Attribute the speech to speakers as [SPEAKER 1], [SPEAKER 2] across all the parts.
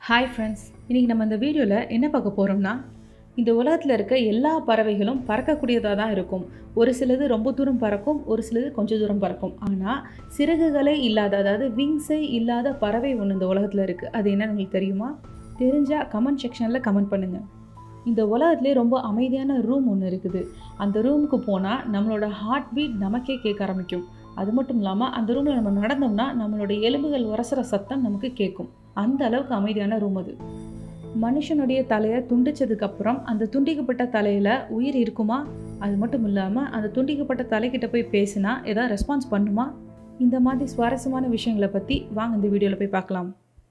[SPEAKER 1] hi friends இன்றைக்கி நம்ம இந்த வீடியோவில் என்ன பார்க்க போகிறோம்னா இந்த உலகத்தில் இருக்க எல்லா பறவைகளும் பறக்கக்கூடியதாக தான் இருக்கும் ஒரு சிலது ரொம்ப தூரம் பறக்கும் ஒரு சிலது கொஞ்சம் தூரம் பறக்கும் ஆனால் சிறகுகளே இல்லாத அதாவது விங்ஸே இல்லாத பறவை ஒன்று இந்த உலகத்தில் இருக்குது அது என்னன்னு உங்களுக்கு தெரியுமா தெரிஞ்சால் கமெண்ட் செக்ஷனில் கமெண்ட் பண்ணுங்கள் இந்த உலகத்திலே ரொம்ப அமைதியான ரூம் ஒன்று இருக்குது அந்த ரூமுக்கு போனால் நம்மளோட ஹார்ட் பீட் நமக்கே கேட்க ஆரம்பிக்கும் அது மட்டும் இல்லாமல் அந்த ரூமில் நம்ம நடந்தோம்னா நம்மளோட எலும்புகள் உரசுற சத்தம் நமக்கு கேட்கும் அந்த அளவுக்கு அமைதியான ரூம் அது மனுஷனுடைய தலையை துண்டிச்சதுக்கப்புறம் அந்த துண்டிக்கப்பட்ட தலையில் உயிர் இருக்குமா அது மட்டும் இல்லாமல் அந்த துண்டிக்கப்பட்ட தலைக்கிட்ட போய் பேசினா ஏதாவது ரெஸ்பான்ஸ் பண்ணுமா இந்த மாதிரி சுவாரஸ்யமான விஷயங்களை பற்றி வாங்க இந்த வீடியோவில் போய் பார்க்கலாம்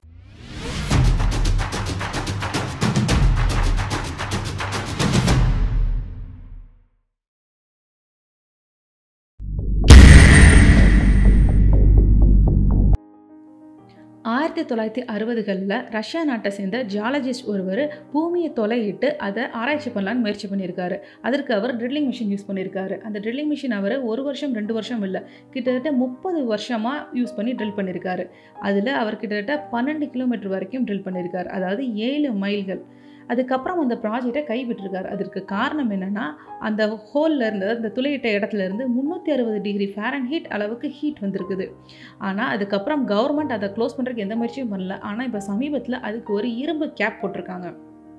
[SPEAKER 1] ஆயிரத்தி தொள்ளாயிரத்தி அறுபதுகளில் ரஷ்யா நாட்டை சேர்ந்த ஜியாலஜிஸ்ட் ஒருவர் பூமியை தொலையிட்டு அதை ஆராய்ச்சி பண்ணலான்னு முயற்சி பண்ணியிருக்காரு அதற்கு அவர் ட்ரில்லிங் மிஷின் யூஸ் பண்ணியிருக்காரு அந்த ட்ரில்லிங் மிஷின் அவர் ஒரு வருஷம் ரெண்டு வருஷம் இல்லை கிட்டத்தட்ட முப்பது வருஷமாக யூஸ் பண்ணி ட்ரில் பண்ணியிருக்காரு அதில் அவர் கிட்டத்தட்ட பன்னெண்டு கிலோமீட்டர் வரைக்கும் ட்ரில் பண்ணியிருக்காரு அதாவது ஏழு மைல்கள் அதுக்கப்புறம் அந்த ப்ராஜெக்டை கைவிட்டிருக்காரு அதற்கு காரணம் என்னென்னா அந்த ஹோலில் இருந்து அந்த துளையிட்ட இடத்துல இருந்து முந்நூற்றி அறுபது டிகிரி ஃபேரன் ஹீட் அளவுக்கு ஹீட் வந்திருக்குது ஆனால் அதுக்கப்புறம் கவர்மெண்ட் அதை க்ளோஸ் பண்ணுறதுக்கு எந்த முயற்சியும் பண்ணல ஆனால் இப்போ சமீபத்தில் அதுக்கு ஒரு இரும்பு கேப் போட்டிருக்காங்க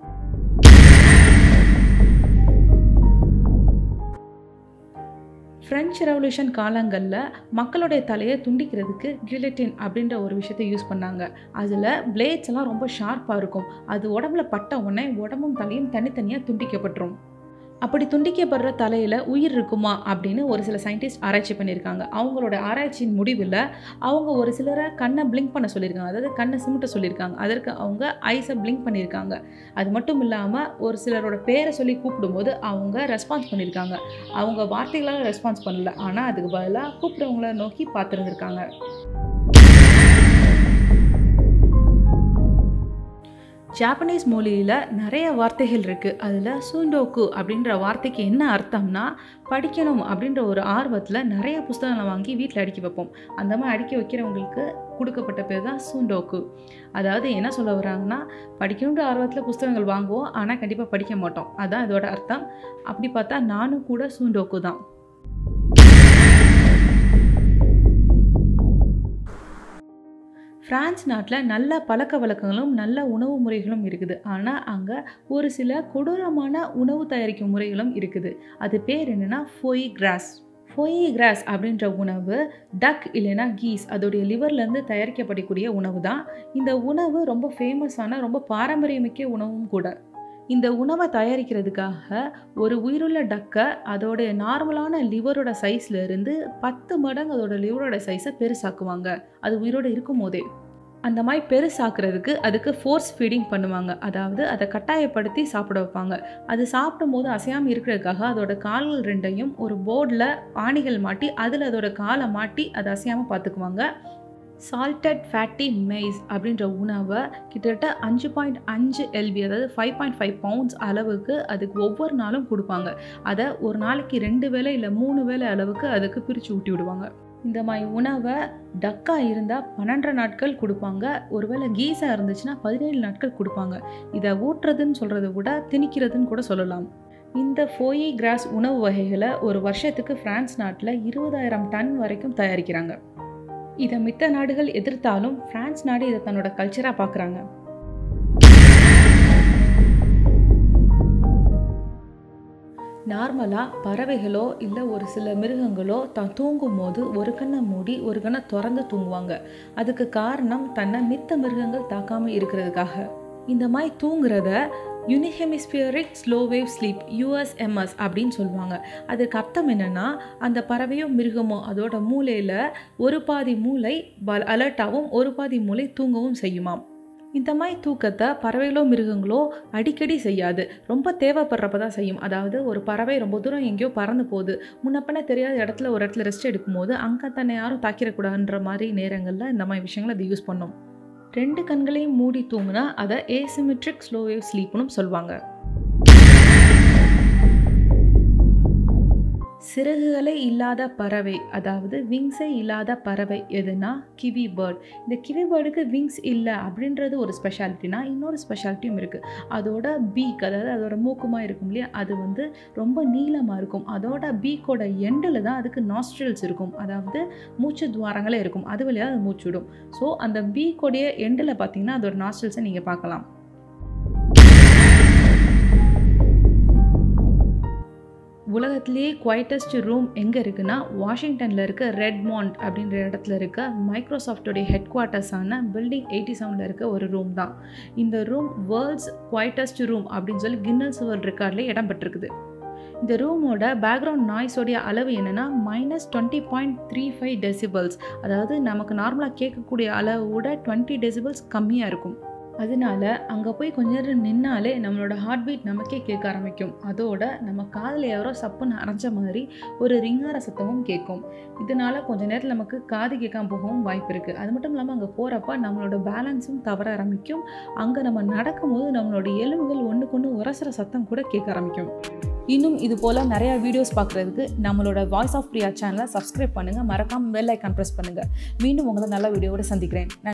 [SPEAKER 1] ஃப்ரெஞ்ச் ரெவல்யூஷன் காலங்களில் மக்களுடைய தலையை துண்டிக்கிறதுக்கு கிலட்டின் அப்படின்ற ஒரு விஷயத்தை யூஸ் பண்ணாங்க அதில் பிளேட்ஸ் எல்லாம் ரொம்ப ஷார்ப்பாக இருக்கும் அது உடம்புல பட்ட உடனே உடம்பும் தலையும் தனித்தனியாக துண்டிக்கப்பட்டுரும் அப்படி துண்டிக்கப்படுற தலையில் உயிர் இருக்குமா அப்படின்னு ஒரு சில சயின்டிஸ்ட் ஆராய்ச்சி பண்ணியிருக்காங்க அவங்களோட ஆராய்ச்சியின் முடிவில் அவங்க ஒரு சிலரை கண்ணை பிளிங்க் பண்ண சொல்லியிருக்காங்க அதாவது கண்ணை சிமிட்ட சொல்லியிருக்காங்க அதற்கு அவங்க ஐஸை பிளிங்க் பண்ணியிருக்காங்க அது மட்டும் இல்லாமல் ஒரு சிலரோட பேரை சொல்லி கூப்பிடும்போது அவங்க ரெஸ்பான்ஸ் பண்ணியிருக்காங்க அவங்க வார்த்தைகளால் ரெஸ்பான்ஸ் பண்ணல ஆனால் அதுக்கு பதிலாக கூப்பிட்றவங்கள நோக்கி பார்த்துருந்துருக்காங்க ஜாப்பனீஸ் மொழியில் நிறைய வார்த்தைகள் இருக்குது அதில் சூண்டோக்கு அப்படின்ற வார்த்தைக்கு என்ன அர்த்தம்னா படிக்கணும் அப்படின்ற ஒரு ஆர்வத்தில் நிறைய புஸ்தகங்களை வாங்கி வீட்டில் அடுக்கி வைப்போம் அந்த மாதிரி அடுக்கி வைக்கிறவங்களுக்கு கொடுக்கப்பட்ட பேர் தான் சூண்டோக்கு அதாவது என்ன சொல்ல வராங்கன்னா படிக்கணுன்ற ஆர்வத்தில் புஸ்தகங்கள் வாங்குவோம் ஆனால் கண்டிப்பாக படிக்க மாட்டோம் அதான் இதோட அர்த்தம் அப்படி பார்த்தா நானும் கூட சூண்டோக்கு தான் ஃப்ரான்ஸ் நாட்டில் நல்ல பழக்க வழக்கங்களும் நல்ல உணவு முறைகளும் இருக்குது ஆனால் அங்கே ஒரு சில கொடூரமான உணவு தயாரிக்கும் முறைகளும் இருக்குது அது பேர் என்னென்னா ஃபொய் கிராஸ் ஃபொய் கிராஸ் அப்படின்ற உணவு டக் இல்லைன்னா கீஸ் அதோடைய லிவர்லேருந்து தயாரிக்கப்படக்கூடிய உணவு தான் இந்த உணவு ரொம்ப ஃபேமஸான ரொம்ப பாரம்பரியமிக்க உணவும் கூட இந்த உணவை தயாரிக்கிறதுக்காக ஒரு உயிருள்ள டக்கை அதோடைய நார்மலான லிவரோட சைஸில் இருந்து பத்து மடங்கு அதோட லிவரோட சைஸை பெருசாக்குவாங்க அது உயிரோடு இருக்கும் போதே அந்த மாதிரி பெருசாக்குறதுக்கு அதுக்கு ஃபோர்ஸ் ஃபீடிங் பண்ணுவாங்க அதாவது அதை கட்டாயப்படுத்தி சாப்பிட வைப்பாங்க அது சாப்பிடும் போது அசையாமல் இருக்கிறதுக்காக அதோட கால்கள் ரெண்டையும் ஒரு போர்டில் ஆணிகள் மாட்டி அதில் அதோட காலை மாட்டி அதை அசையாமல் பார்த்துக்குவாங்க சால்டட் ஃபேட்டி மெய்ஸ் அப்படின்ற உணவை கிட்டத்தட்ட அஞ்சு பாயிண்ட் அஞ்சு எல்பி அதாவது ஃபைவ் பாயிண்ட் ஃபைவ் பவுண்ட்ஸ் அளவுக்கு அதுக்கு ஒவ்வொரு நாளும் கொடுப்பாங்க அதை ஒரு நாளைக்கு ரெண்டு வேளை இல்லை மூணு வேளை அளவுக்கு அதுக்கு பிரித்து ஊட்டி விடுவாங்க இந்த மாதிரி உணவை டக்காக இருந்தால் பன்னெண்டரை நாட்கள் கொடுப்பாங்க ஒருவேளை கீஸாக இருந்துச்சுன்னா பதினேழு நாட்கள் கொடுப்பாங்க இதை ஊட்டுறதுன்னு சொல்கிறத விட திணிக்கிறதுன்னு கூட சொல்லலாம் இந்த ஃபோயி கிராஸ் உணவு வகைகளை ஒரு வருஷத்துக்கு ஃப்ரான்ஸ் நாட்டில் இருபதாயிரம் டன் வரைக்கும் தயாரிக்கிறாங்க இதை மித்த நாடுகள் எதிர்த்தாலும் பிரான்ஸ் நாடு இதை தன்னோட கல்ச்சராக பார்க்குறாங்க நார்மலாக பறவைகளோ இல்லை ஒரு சில மிருகங்களோ தான் தூங்கும் போது ஒரு கண்ணை மூடி ஒரு கண்ணை திறந்து தூங்குவாங்க அதுக்கு காரணம் தன்னை மித்த மிருகங்கள் தாக்காமல் இருக்கிறதுக்காக இந்த மாதிரி தூங்குறத unihemispheric slow wave sleep USMS அப்படின்னு சொல்லுவாங்க அதுக்கு அர்த்தம் என்னென்னா அந்த பறவையோ மிருகமோ அதோட மூளையில் ஒரு பாதி மூளை அலர்ட்டாகவும் ஒரு பாதி மூளை தூங்கவும் செய்யுமாம் இந்த மாதிரி தூக்கத்தை பறவைகளோ மிருகங்களோ அடிக்கடி செய்யாது ரொம்ப தேவைப்படுறப்ப தான் செய்யும் அதாவது ஒரு பறவை ரொம்ப தூரம் எங்கேயோ பறந்து போகுது முன்னப்பன தெரியாத இடத்துல ஒரு இடத்துல ரெஸ்ட் எடுக்கும்போது அங்கே தன்னை யாரும் தாக்கிடக்கூடாதுன்ற மாதிரி நேரங்களில் இந்த மாதிரி விஷயங்களை அது யூஸ் பண்ணும் ரெண்டு கண்களையும் மூடி தூங்குனா அதை ஏசிமெட்ரிக் ஸ்லோ வேவ் ஸ்லீப்னு சொல்லுவாங்க சிறகுகளே இல்லாத பறவை அதாவது விங்ஸே இல்லாத பறவை எதுனா கிவி பேர்ட் இந்த கிவி பேர்டுக்கு விங்ஸ் இல்லை அப்படின்றது ஒரு ஸ்பெஷாலிட்டினா இன்னொரு ஸ்பெஷாலிட்டியும் இருக்குது அதோட பீக் அதாவது அதோட மூக்குமாக இருக்கும் இல்லையா அது வந்து ரொம்ப நீளமாக இருக்கும் அதோட பீக்கோட எண்டில் தான் அதுக்கு நாஸ்ட்ரல்ஸ் இருக்கும் அதாவது மூச்சு துவாரங்களே இருக்கும் அது வழியாக அது மூச்சு விடும் ஸோ அந்த பீக்கோடைய எண்டில் பார்த்தீங்கன்னா அதோட நாஸ்ட்ரல்ஸை நீங்கள் பார்க்கலாம் உலகத்திலேயே குவைட்டஸ்ட் ரூம் எங்கே இருக்குன்னா வாஷிங்டனில் இருக்க ரெட்மாண்ட் அப்படின்ற இடத்துல இருக்க மைக்ரோசாஃப்டோடைய ஹெட் குவார்ட்டர்ஸான பில்டிங் எயிட்டி செவனில் இருக்க ஒரு ரூம் தான் இந்த ரூம் வேர்ல்ட்ஸ் குவைட்டஸ்ட் ரூம் அப்படின்னு சொல்லி கின்னஸ் வேர்ல்ட் ரெக்கார்டில் இடம் பெற்றிருக்குது இந்த ரூமோட பேக்ரவுண்ட் நாய்ஸோடைய அளவு என்னென்னா minus twenty point three five decibels அதாவது நமக்கு நார்மலாக கேட்கக்கூடிய அளவோட டுவெண்ட்டி டெசிபிள்ஸ் கம்மியாக இருக்கும் அதனால அங்கே போய் கொஞ்ச நேரம் நின்னாலே நம்மளோட ஹார்ட் பீட் நமக்கே கேட்க ஆரம்பிக்கும் அதோட நம்ம காதில் யாரோ சப்புன்னு அரைஞ்ச மாதிரி ஒரு ரிங்கார சத்தமும் கேட்கும் இதனால கொஞ்ச நேரத்தில் நமக்கு காது கேட்காம போகவும் வாய்ப்பு இருக்குது அது மட்டும் இல்லாமல் அங்கே போகிறப்ப நம்மளோட பேலன்ஸும் தவற ஆரம்பிக்கும் அங்கே நம்ம நடக்கும்போது நம்மளோட எலும்புகள் ஒன்றுக்கு ஒன்று உரசுற சத்தம் கூட கேட்க ஆரம்பிக்கும் இன்னும் இது போல் நிறையா வீடியோஸ் பார்க்குறதுக்கு நம்மளோட வாய்ஸ் ஆஃப் பிரியா சேனலை சப்ஸ்கிரைப் பண்ணுங்கள் மறக்காமல் பெல் ஐக்கான் ப்ரெஸ் பண்ணுங்கள் மீண்டும் உங்களை நல்ல வீடியோவோட சந்திக்கிறேன்